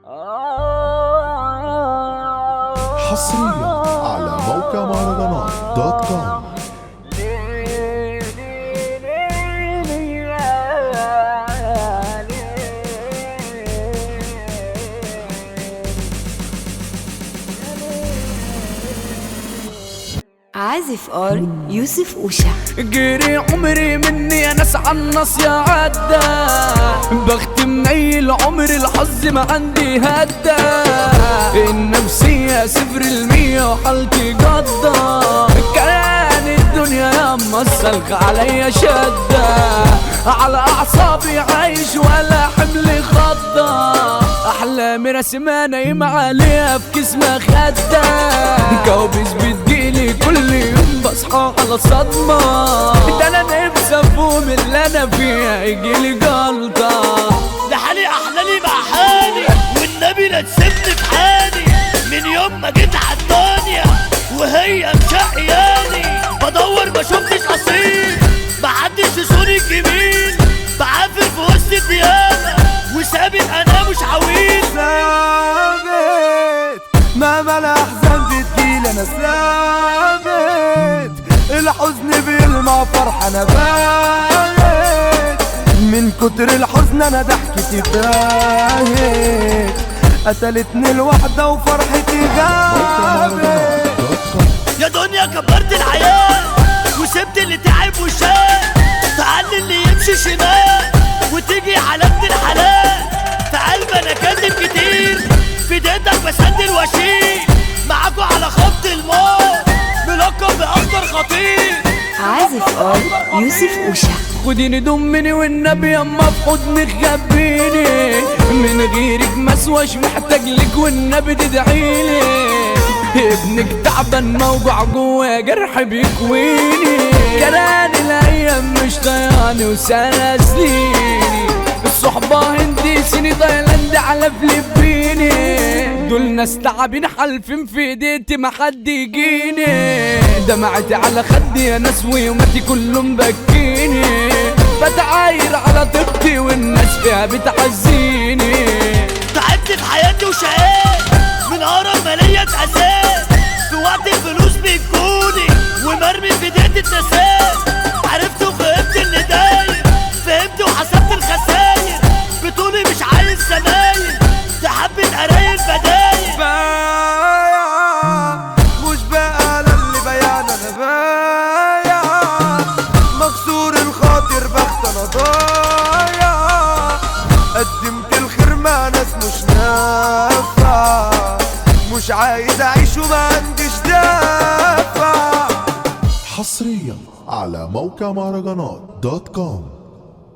حصريا على موقع مهرجانات دوت كوم عازف ار يوسف اوشا جري عمري مني انا النص يا عدى بختم منيل عمري الحظ ما عندي هدى النفسية صفر المية وحالتي جدة كان الدنيا يا السلخ عليا شدة على اعصابي عايش ولا حملي خضة احلامي رسمة نايمة عليها في كسمة خدة كوابيس بتجيلي كل يوم بصحى على صدمة ده انا نفسي افهم اللي انا فيها يجيلي جلطة ده حالي احلالي مع حالي والنبي لا تسيبني في حالي من يوم ما جيت عالدنيا وهي مشقياني بدور ما شفتش اصيل محدش يصوني الجميل بعافر في وسط الديانة وسابق انا مش عويل ثابت مهما الاحزان بتجيلي انا ثابت الحزن بيلمع فرح انا بارد من كتر الحزن انا ضحكتي تاهت قتلتني الوحدة وفرحتي غابت دوت كوم يا دنيا كبرت العيال وسبت اللي تعب وشال تعال اللي يمشي شمال وتيجي على ابن الحلال في قلب انا كاتب كتير في ايدك بسندل واشيل معاكوا على خط الموت ملقب باخطر خطير عازف ار يوسف اوشا خديني دمني والنبي اما في حضنك خبيني من غيرك مسواش محتاج لك والنبي تدعيلي ابنك تعبان موجوع جوا جرح بيكويني كراني الايام مش طياني وسنة سنيني الصحبة هندي سني تايلاند على فلبيني دول ناس تعبين حالفين في ايديتي ما حد يجيني دمعتي على خدي يا ناس ويومتي كله مبكيني بتعاير على طيبتي والناس فيها بتعزيني تعبت في حياتي وشقيت من اقرب ما ليا اتأذيت في وقت الفلوس بتجوني ومرمي في ايديتي اتنسيت عرفت وفهمت اللي داير فهمت وحسبت الخساير بتقولي مش عايز زمايل تحبي قرايل بدايل بايع مش بقى للي بيان انا بايع مكسور الخاطر بخت انا ضايع قدمت الخير مع ناس مش نافع مش عايز اعيش وما عنديش دافع حصريا على موقع مهرجانات دوت كوم